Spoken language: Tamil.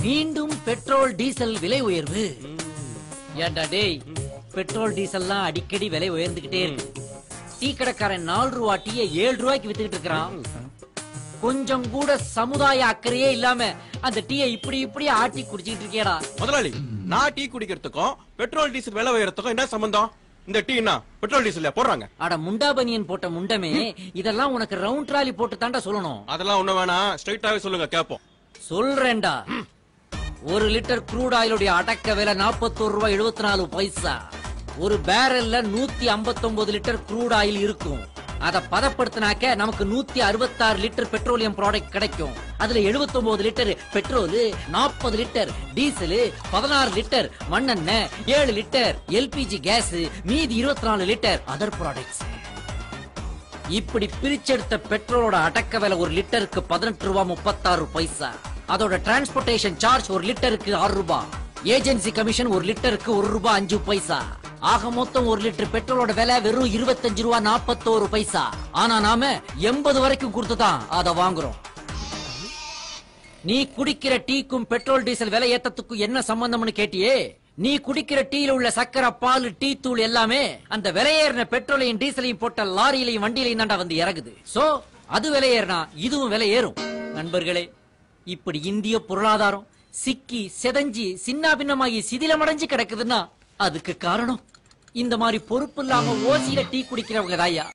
மீண்டும் பெட்ரோல் டீசல் விலை உயர்வு ஏண்டா டேய் பெட்ரோல் டீசல்லாம் அடிக்கடி விலை உயர்ந்துகிட்டே இருக்கு டீ கடைக்காரன் நாலு ரூபா டீயை ஏழு ரூபாய்க்கு வித்துக்கிட்டு இருக்கிறான் கொஞ்சம் கூட சமுதாய அக்கறையே இல்லாம அந்த டீயை இப்படி இப்படி ஆட்டி குடிச்சிட்டு இருக்கேடா முதலாளி நான் டீ குடிக்கிறதுக்கும் பெட்ரோல் டீசல் விலை உயரத்துக்கும் என்ன சம்பந்தம் இந்த டீ என்ன பெட்ரோல் டீசல் போடுறாங்க அட முண்டா பனியன் போட்ட முண்டமே இதெல்லாம் உனக்கு ரவுண்ட் ட்ராலி போட்டு தாண்டா சொல்லணும் அதெல்லாம் ஒண்ணு வேணாம் ஸ்ட்ரைட்டாவே சொல்லுங்க கேப்போம் சொல்றேன்டா ஒரு லிட்டர் க்ரூட் ஆயிலுடைய அடக்க விலை நாற்பத்தோரு ரூபாய் எழுபத்தி நாலு பைசா ஒரு பேரல்ல நூத்தி ஐம்பத்தொன்பது லிட்டர் க்ரூட் ஆயில் இருக்கும் அத பதப்படுத்தினாக்க நமக்கு நூத்தி அறுபத்தாறு லிட்டர் பெட்ரோலியம் ப்ராடக்ட் கிடைக்கும் அதுல 79 லிட்டர் பெட்ரோல் நாற்பது லிட்டர் டீசல் பதினாறு லிட்டர் மண்ணெண்ணெய் ஏழு லிட்டர் எல்பிஜி கேஸ் மீதி இருபத்தி நாலு லிட்டர் அதர் ப்ராடக்ட்ஸ் இப்படி பிரிச்செடுத்த பெட்ரோலோட அடக்க விலை ஒரு லிட்டருக்கு பதினெட்டு ரூபாய் முப்பத்தாறு பைசா அதோட டிரான்ஸ்போர்டேஷன் சார்ஜ் ஒரு லிட்டருக்கு ஆறு ரூபாய் ஏஜென்சி கமிஷன் ஒரு லிட்டருக்கு ஒரு ரூபாய் அஞ்சு பைசா ஆக மொத்தம் ஒரு லிட்டர் பெட்ரோலோட விலை வெறும் இருபத்தஞ்சு ரூபா நாற்பத்தோரு பைசா ஆனா நாம எண்பது வரைக்கும் கொடுத்து தான் அதை வாங்குறோம் நீ குடிக்கிற டீக்கும் பெட்ரோல் டீசல் விலை ஏத்தத்துக்கும் என்ன சம்பந்தம்னு கேட்டியே நீ குடிக்கிற டீல உள்ள சக்கரை பால் டீ தூள் எல்லாமே அந்த விலையேறின பெட்ரோலையும் டீசலையும் போட்ட லாரியிலையும் வண்டியிலையும் தாண்டா வந்து இறங்குது சோ அது விலையேறினா இதுவும் விலை ஏறும் நண்பர்களே இப்படி இந்திய பொருளாதாரம் சிக்கி செதஞ்சி சின்ன பின்னமாகி சிதிலமடைஞ்சு கிடக்குதுன்னா அதுக்கு காரணம் இந்த மாதிரி பொறுப்பு இல்லாம ஓசியில டீ குடிக்கிறவங்க தாயா